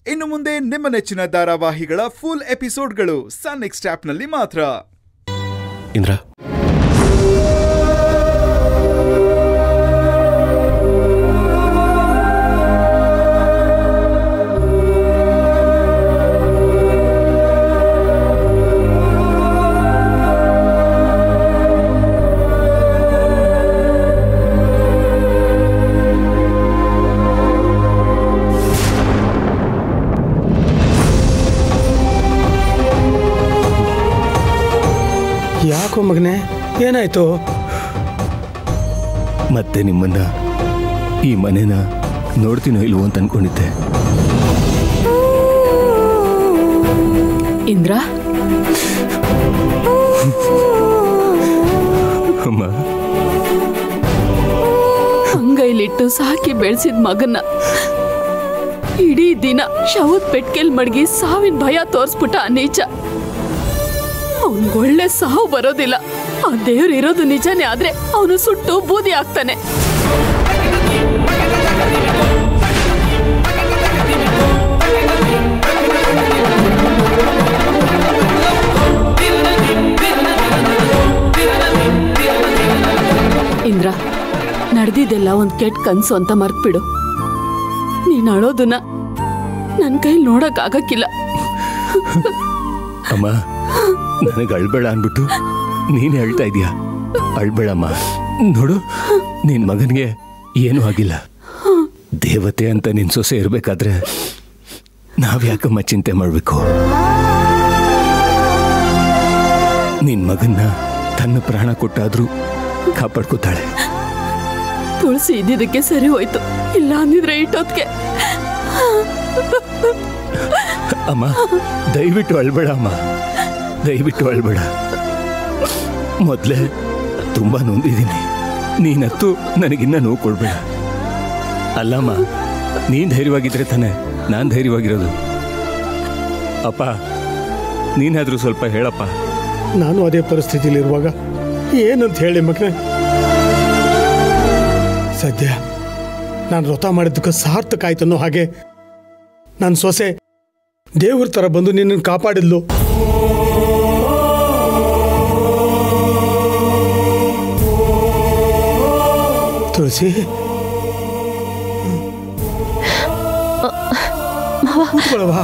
ಇನ್ನು ಮುಂದೆ ನಿಮ್ಮ ನೆಚ್ಚಿನ ಧಾರಾವಾಹಿಗಳ ಫುಲ್ ಎಪಿಸೋಡ್ಗಳು ಸನ್ ನೆಕ್ಸ್ಟ್ ಆಪ್ನಲ್ಲಿ ಮಾತ್ರ ಇಂದ್ರ ಯಾಕೋ ಮಗನೇ ಏನಾಯ್ತು ಮತ್ತೆ ನಿಮ್ಮನ್ನ ಈ ಮನೆನ ನೋಡ್ತೀನೋ ಇಲ್ವೋ ಅಂತ ಅನ್ಕೊಂಡಿದ್ದೆ ಇಂದ್ರ ಅಮ್ಮ ಅಂಗೈಲಿಟ್ಟು ಸಾಕಿ ಬೆಳೆಸಿದ ಮಗನ್ನ ಇಡೀ ದಿನ ಶವದ ಪೆಟ್ಕೆಲ್ ಮಡಗಿ ಸಾವಿನ ಭಯ ತೋರಿಸ್ಬಿಟ್ಟ ಆ ನೀಚ ಅವನ್ಗೊಳ್ಳೆ ಸಾವು ಬರೋದಿಲ್ಲ ಆ ದೇವ್ರು ಇರೋದು ನಿಜನೇ ಆದ್ರೆ ಅವನು ಸುಟ್ಟು ಬೂದಿ ಆಗ್ತಾನೆ ಇಂದ್ರ ನಡೆದಿದ್ದೆಲ್ಲ ಒಂದ್ ಕೆಟ್ಟ ಕನ್ಸು ಅಂತ ಮರ್ತ್ಬಿಡು ನೀನ್ ಅಳೋದನ್ನ ನನ್ ಕೈಲಿ ನೋಡಕ್ ಆಗಕ್ಕಿಲ್ಲ ಅಮ್ಮ ನನಗೆ ಅಳ್ಬೇಡ ಅನ್ಬಿಟ್ಟು ನೀನೇ ಅಳ್ತಾ ಇದೀಯಾ ಅಳ್ಬೇಡಮ್ಮ ನೋಡು ನಿನ್ ಮಗನಿಗೆ ಏನೂ ಆಗಿಲ್ಲ ದೇವತೆ ಅಂತ ನಿನ್ ಸೊಸೆ ಇರ್ಬೇಕಾದ್ರೆ ನಾವ್ಯಾಕಮ್ಮ ಚಿಂತೆ ಮಾಡ್ಬೇಕು ನಿನ್ ಮಗನ್ನ ತನ್ನ ಪ್ರಾಣ ಕೊಟ್ಟಾದ್ರೂ ಕಾಪಾಡ್ಕೋತಾಳೆ ತುಳಸಿ ಇದ್ದಿದ್ದಕ್ಕೆ ಸರಿ ಹೋಯ್ತು ಇಲ್ಲ ಅಂದಿದ್ರೆ ಇಟ್ಟೊತ್ಗೆ ಅಮ್ಮ ದಯವಿಟ್ಟು ಅಳ್ಬೇಡ ಅಮ್ಮ ದಯವಿಟ್ಟು ಅಳ್ಬೇಡ ಮೊದಲೇ ತುಂಬಾ ನೊಂದಿದ್ದೀನಿ ನೀನತ್ತು ನನಗಿನ್ನ ನೋವು ಕೊಡ್ಬೇಡ ಅಲ್ಲಮ್ಮ ನೀನ್ ಧೈರ್ಯವಾಗಿದ್ರೆ ತಾನೆ ನಾನು ಧೈರ್ಯವಾಗಿರೋದು ಅಪ್ಪ ನೀನಾದ್ರೂ ಸ್ವಲ್ಪ ಹೇಳಪ್ಪ ನಾನು ಅದೇ ಪರಿಸ್ಥಿತಿಲಿರುವಾಗ ಏನಂತ ಹೇಳಿ ಮಗನೇ ಸದ್ಯ ನಾನು ವ್ರತ ಮಾಡಿದ್ದಕ್ಕೆ ಸಾರ್ಥಕ ಆಯ್ತು ಅನ್ನೋ ಹಾಗೆ ನನ್ನ ಸೊಸೆ ದೇವ್ರ ಥರ ಬಂದು ನಿನ್ನನ್ನು ಕಾಪಾಡಿದ್ಲು ತುಳಸಿ ಕೂತ್ಕೊಳ್ಳವ್ವ.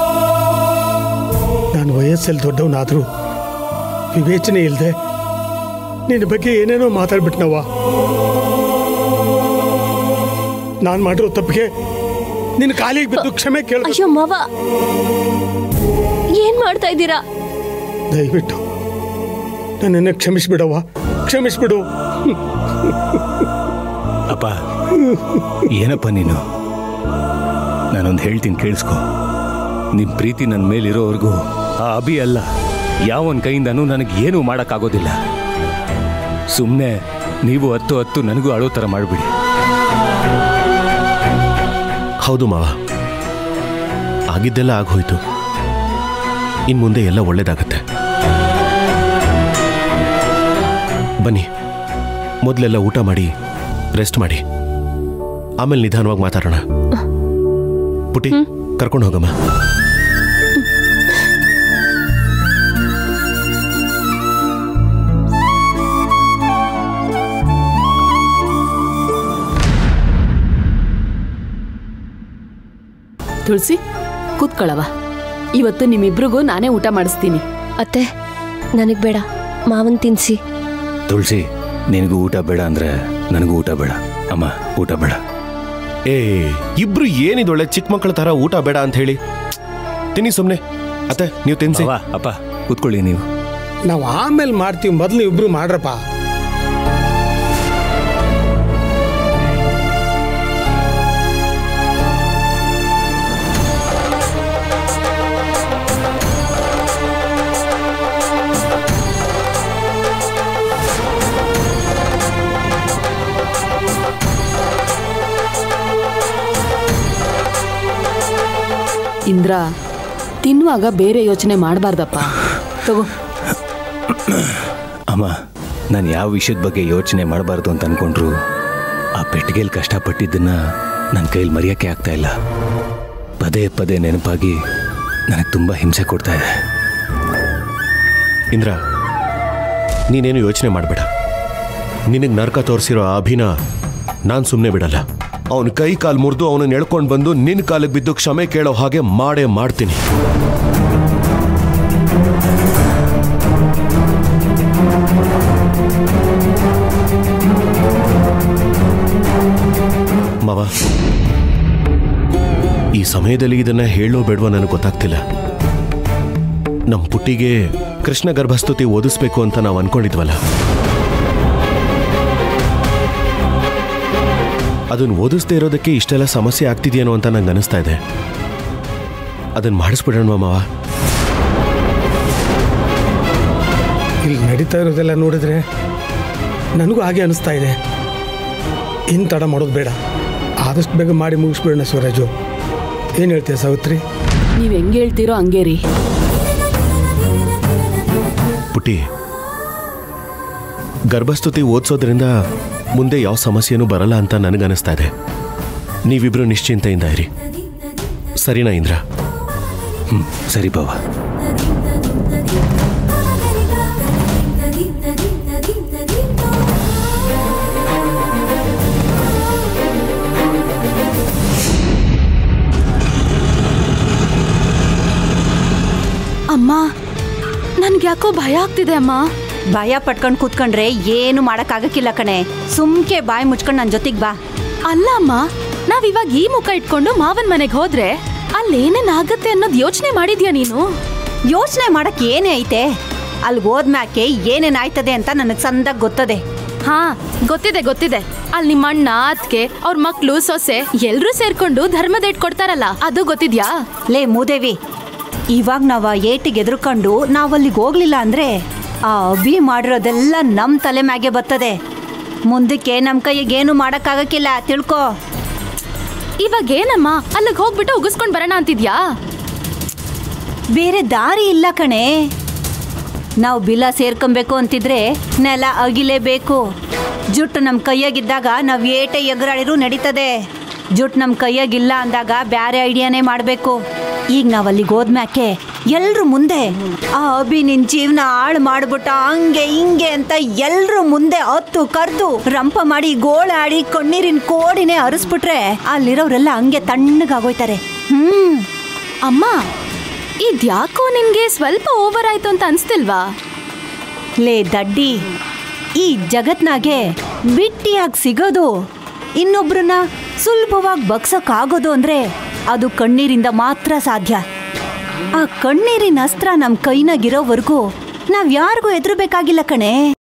ನಾನು ವಯಸ್ಸಲ್ಲಿ ದೊಡ್ಡವನಾದರೂ ವಿವೇಚನೆ ಇಲ್ಲದೆ ನಿನ್ನ ಬಗ್ಗೆ ಏನೇನೋ ಮಾತಾಡ್ಬಿಟ್ನವ್ವ ನಾನು ಮಾಡಿರೋ ತಪ್ಪಿಗೆ ನಿನ್ನ ಕಾಲಿಗೆ ಬಿದ್ದು ಕ್ಷಮೆ ಕೇಳ ಅಯ್ಯೋ ಮಾವ ಏನ್ ಮಾಡ್ತಾ ಇದ್ದೀರಾ ದಯವಿಟ್ಟು ನನ್ನನ್ನು ಕ್ಷಮಿಸ್ಬಿಡವ್ವ ಕ್ಷಮಿಸ್ಬಿಡು ಅಪ್ಪ ಏನಪ್ಪ ನೀನು ನಾನೊಂದು ಹೇಳ್ತೀನಿ ಕೇಳಿಸ್ಕೊ ನಿಮ್ ಪ್ರೀತಿ ನನ್ನ ಮೇಲಿರೋವರೆಗೂ ಆ ಅಭಿ ಅಲ್ಲ ಯಾವನ್ ಕೈಯಿಂದನೂ ನನಗೆ ಏನೂ ಮಾಡೋಕ್ಕಾಗೋದಿಲ್ಲ ಸುಮ್ಮನೆ ನೀವು ಹತ್ತು ಹತ್ತು ನನಗೂ ಅಳೋ ಥರ ಮಾಡಿಬಿಡಿ ಹೌದು ಮಾವ ಆಗಿದ್ದೆಲ್ಲ ಆಗೋಯ್ತು ಇನ್ ಮುಂದೆ ಎಲ್ಲ ಒಳ್ಳೇದಾಗತ್ತೆ ಬನ್ನಿ ಮೊದಲೆಲ್ಲ ಊಟ ಮಾಡಿ ರೆಸ್ಟ್ ಮಾಡಿ ಆಮೇಲೆ ನಿಧಾನವಾಗಿ ಮಾತಾಡೋಣ ಪುಟಿ ಕರ್ಕೊಂಡು ಹೋಗಮ್ಮ ತುಳಸಿ ಕೂತ್ಕೊಳ್ಳವ ಇವತ್ತು ನಿಮ್ಮಿಬ್ರಿಗೂ ನಾನೇ ಊಟ ಮಾಡಿಸ್ತೀನಿ ಅತ್ತೆ ನನಗ್ ಬೇಡ ಮಾವನ್ ತಿನ್ಸಿ ತುಳಸಿ ನಿನಗೂ ಊಟ ಬೇಡ ಅಂದ್ರೆ ನನಗೂ ಊಟ ಬೇಡ ಅಮ್ಮ ಊಟ ಬೇಡ ಏ ಇಬ್ರು ಏನಿದೊಳ್ಳೆ ಚಿಕ್ಕ ಮಕ್ಕಳ ತರ ಊಟ ಬೇಡ ಅಂತ ಹೇಳಿ ತಿನ್ನಿ ಸುಮ್ಮನೆ ಅತ್ತೆ ನೀವು ತಿನ್ಸಿ ಅವ್ವ, ಅಪ್ಪ ಕೂತ್ಕೊಳ್ಳಿ ನೀವು ನಾವು ಆಮೇಲೆ ಮಾಡ್ತೀವಿ ಮೊದಲು ಇಬ್ರು ಮಾಡ್ರಪ್ಪ ಇಂದ್ರ ತಿನ್ನುವಾಗ ಬೇರೆ ಯೋಚನೆ ಮಾಡಬಾರ್ದಪ್ಪ ತಗೋ ಅಮ್ಮ ನಾನು ಯಾವ ವಿಷಯದ ಬಗ್ಗೆ ಯೋಚನೆ ಮಾಡಬಾರ್ದು ಅಂತ ಅನ್ಕೊಂಡ್ರು ಆ ಪೆಟ್ಟಿಗೆಯಲ್ಲಿ ಕಷ್ಟಪಟ್ಟಿದ್ದನ್ನ ನನ್ನ ಕೈಯಲ್ಲಿ ಮರೆಯೋಕ್ಕೆ ಆಗ್ತಾ ಇಲ್ಲ ಪದೇ ಪದೇ ನೆನಪಾಗಿ ನನಗೆ ತುಂಬ ಹಿಂಸೆ ಕೊಡ್ತಾ ಇದೆ ಇಂದ್ರ ನೀನೇನು ಯೋಚನೆ ಮಾಡಬೇಡ ನಿನಗೆ ನರ್ಕ ತೋರಿಸಿರೋ ಆ ಅಭಿನ ನಾನು ಸುಮ್ಮನೆ ಬಿಡಲ್ಲ ಅವನ ಕೈ ಕಾಲು ಮುರಿದು ಅವನನ್ನ ಎಳ್ಕೊಂಡು ಬಂದು ನಿನ್ನ ಕಾಲಿಗೆ ಬಿದ್ದು ಕ್ಷಮೆ ಕೇಳೋ ಹಾಗೆ ಮಾಡೇ ಮಾಡ್ತೀನಿ ಮಾವ ಈ ಸಮಯದಲ್ಲಿ ಇದನ್ನ ಹೇಳೋ ಬೇಡವೋ ನನಗೆ ಗೊತ್ತಾಗ್ತಿಲ್ಲ ನಮ್ಮ ಪುಟ್ಟಿಗೆ ಕೃಷ್ಣ ಗರ್ಭಸ್ತುತಿ ಓದಿಸ್ಬೇಕು ಅಂತ ನಾವು ಅನ್ಕೊಂಡಿದ್ವಲ್ಲ ಅದನ್ನ ಓದಿಸ್ದೇ ಇರೋದಕ್ಕೆ ಇಷ್ಟೆಲ್ಲ ಸಮಸ್ಯೆ ಆಗ್ತಿದೆಯೇನೋ ಅಂತ ನಂಗೆ ಅನಿಸ್ತಾ ಇದೆ ಅದನ್ನ ಮಾಡಿಸ್ಬಿಡೋಣ ಮಾವ ಇಲ್ಲಿ ನಡೀತಾ ಇರೋದೆಲ್ಲ ನೋಡಿದ್ರೆ ನನಗೂ ಹಾಗೆ ಅನಿಸ್ತಾ ಇದೆ ಇನ್ನು ತಡ ಮಾಡೋದು ಬೇಡ ಆದಷ್ಟು ಬೇಗ ಮಾಡಿ ಮುಗಿಸ್ಬಿಡೋಣ ಶಿವರಾಜು ಏನು ಹೇಳ್ತೀಯ ಸಾವಿತ್ರಿ ನೀವ್ ಹೆಂಗ್ ಹೇಳ್ತೀರೋ ಹಂಗೆ ರೀ ಪುಟ್ಟಿ ಗರ್ಭಸ್ತುತಿ ಓದಿಸೋದ್ರಿಂದ ಮುಂದೆ ಯಾವ ಸಮಸ್ಯೆನೂ ಬರಲ್ಲ ಅಂತ ನನಗನ್ನಿಸ್ತಾ ಇದೆ ನೀವಿಬ್ರು ನಿಶ್ಚಿಂತೆಯಿಂದ ಇರಿ ಸರಿನಾ ಇಂದ್ರ ಹ್ಞೂ ಸರಿ ಬಾವ ಅಮ್ಮ ನನ್ಗೆ ಯಾಕೋ ಭಯ ಆಗ್ತಿದೆ ಅಮ್ಮ ಭಯ ಪಟ್ಕೊಂಡು ಕೂತ್ಕೊಂಡ್ರೆ ಏನು ಮಾಡಕ್ಕಾಗಕ್ಕಿಲ್ಲ ಕಣೆ ಸುಮ್ಕೆ ಬಾಯಿ ಮುಚ್ಕೊಂಡು ನನ್ನ ಜೊತೆಗೆ ಬಾ ಅಲ್ಲ ಅಮ್ಮ ನಾವ್ ಇವಾಗ ಈ ಮುಖ ಇಟ್ಕೊಂಡು ಮಾವನ್ ಮನೆಗೆ ಹೋದ್ರೆ ಅಲ್ಲಿ ಏನೇನ್ ಆಗತ್ತೆ ಅನ್ನೋದು ಯೋಚನೆ ಮಾಡಿದ್ಯಾ ನೀನು ಯೋಚನೆ ಮಾಡಕ್ ಏನೇ ಐತೆ ಅಲ್ಲಿ ಹೋದ್ಮ್ಯಾಕೆ ಏನೇನ್ ಆಯ್ತದೆ ಅಂತ ನನಗೆ ಸಂದಾಗ ಗೊತ್ತದೆ ಹಾ ಗೊತ್ತಿದೆ ಗೊತ್ತಿದೆ ಅಲ್ಲಿ ನಿಮ್ಮ ಅಣ್ಣ ಅದ್ಕೆ ಅವ್ರ ಮಕ್ಳು ಸೊಸೆ ಎಲ್ರೂ ಸೇರ್ಕೊಂಡು ಧರ್ಮದ ಇಟ್ ಕೊಡ್ತಾರಲ್ಲ ಅದು ಗೊತ್ತಿದ್ಯಾ ಲೇ ಮೂದೇವಿ ಇವಾಗ ನಾವು ಆ ಏಟಿಗೆ ಎದುರ್ಕೊಂಡು ನಾವು ಅಲ್ಲಿಗೆ ಹೋಗ್ಲಿಲ್ಲ ಅಂದ್ರೆ ಆ ಅಭಿ ಮಾಡಿರೋದೆಲ್ಲ ನಮ್ಮ ತಲೆ ಮ್ಯಾಗೆ ಬರ್ತದೆ ಮುಂದಕ್ಕೆ ನಮ್ಮ ಕೈಗೆ ಏನು ಮಾಡಕ್ಕಾಗಕ್ಕಿಲ್ಲ ತಿಳ್ಕೊ ಇವಾಗ ಏನಮ್ಮ ಅಲ್ಲಿಗೆ ಹೋಗ್ಬಿಟ್ಟು ಉಗಿಸ್ಕೊಂಡ್ ಬರೋಣ ಅಂತಿದ್ಯಾ ಬೇರೆ ದಾರಿ ಇಲ್ಲ ಕಣೆ ನಾವು ಬಿಲ ಸೇರ್ಕೊಬೇಕು ಅಂತಿದ್ರೆ ನೆಲ ಅಗಿಲೇಬೇಕು ಜುಟ್ಟು ನಮ್ಮ ಕೈಯಾಗಿದ್ದಾಗ ನಾವು ಏಟೆ ಎಗರಾಳಿರೂ ನಡೀತದೆ ಜುಟ್ಟು ನಮ್ಮ ಕೈಯಾಗಿಲ್ಲ ಅಂದಾಗ ಬ್ಯಾರೆ ಐಡಿಯಾನೇ ಮಾಡಬೇಕು ಈಗ ನಾವು ಅಲ್ಲಿಗೆ ಹೋದ್ಮ್ಯಾಕೆ ಎಲ್ರು ಮುಂದೆ ಆ ಅಭಿ ನಿನ್ ಜೀವನ ಹಾಳು ಮಾಡ್ಬಿಟ್ಟ ಹಂಗೆ ಹಿಂಗೆ ಅಂತ ಎಲ್ರು ಮುಂದೆ ಹತ್ತು ಕರ್ದು ರಂಪ ಮಾಡಿ ಗೋಳಾಡಿ ಕಣ್ಣೀರಿನ ಕೋಡಿನೇ ಹರಿಸ್ಬಿಟ್ರೆ ಅಲ್ಲಿರೋರೆಲ್ಲ ಹಂಗೆ ತಣ್ಣಗಾಗೋಯ್ತಾರೆ ಹ್ಮ್ ಅಮ್ಮ ಇದ್ಯಾಕೋ ನಿನ್ಗೆ ಸ್ವಲ್ಪ ಓವರ್ ಆಯ್ತು ಅಂತ ಅನ್ಸ್ತಿಲ್ವಾ ಲೇ ದಡ್ಡಿ ಈ ಜಗತ್ನಾಗೆ ಬಿಟ್ಟಿಯಾಗಿ ಸಿಗೋದು ಇನ್ನೊಬ್ರನ್ನ ಸುಲಭವಾಗಿ ಬಗ್ಸಕ್ಕಾಗೋದು ಅಂದ್ರೆ ಅದು ಕಣ್ಣೀರಿಂದ ಮಾತ್ರ ಸಾಧ್ಯ ಆ ಕಣ್ಣೀರಿನ ಅಸ್ತ್ರ ನಮ್ಮ ಕೈನಾಗಿರೋವರೆಗೂ ನಾವ್ ಯಾರಿಗೂ ಎದುರಬೇಕಾಗಿಲ್ಲ ಕಣೆ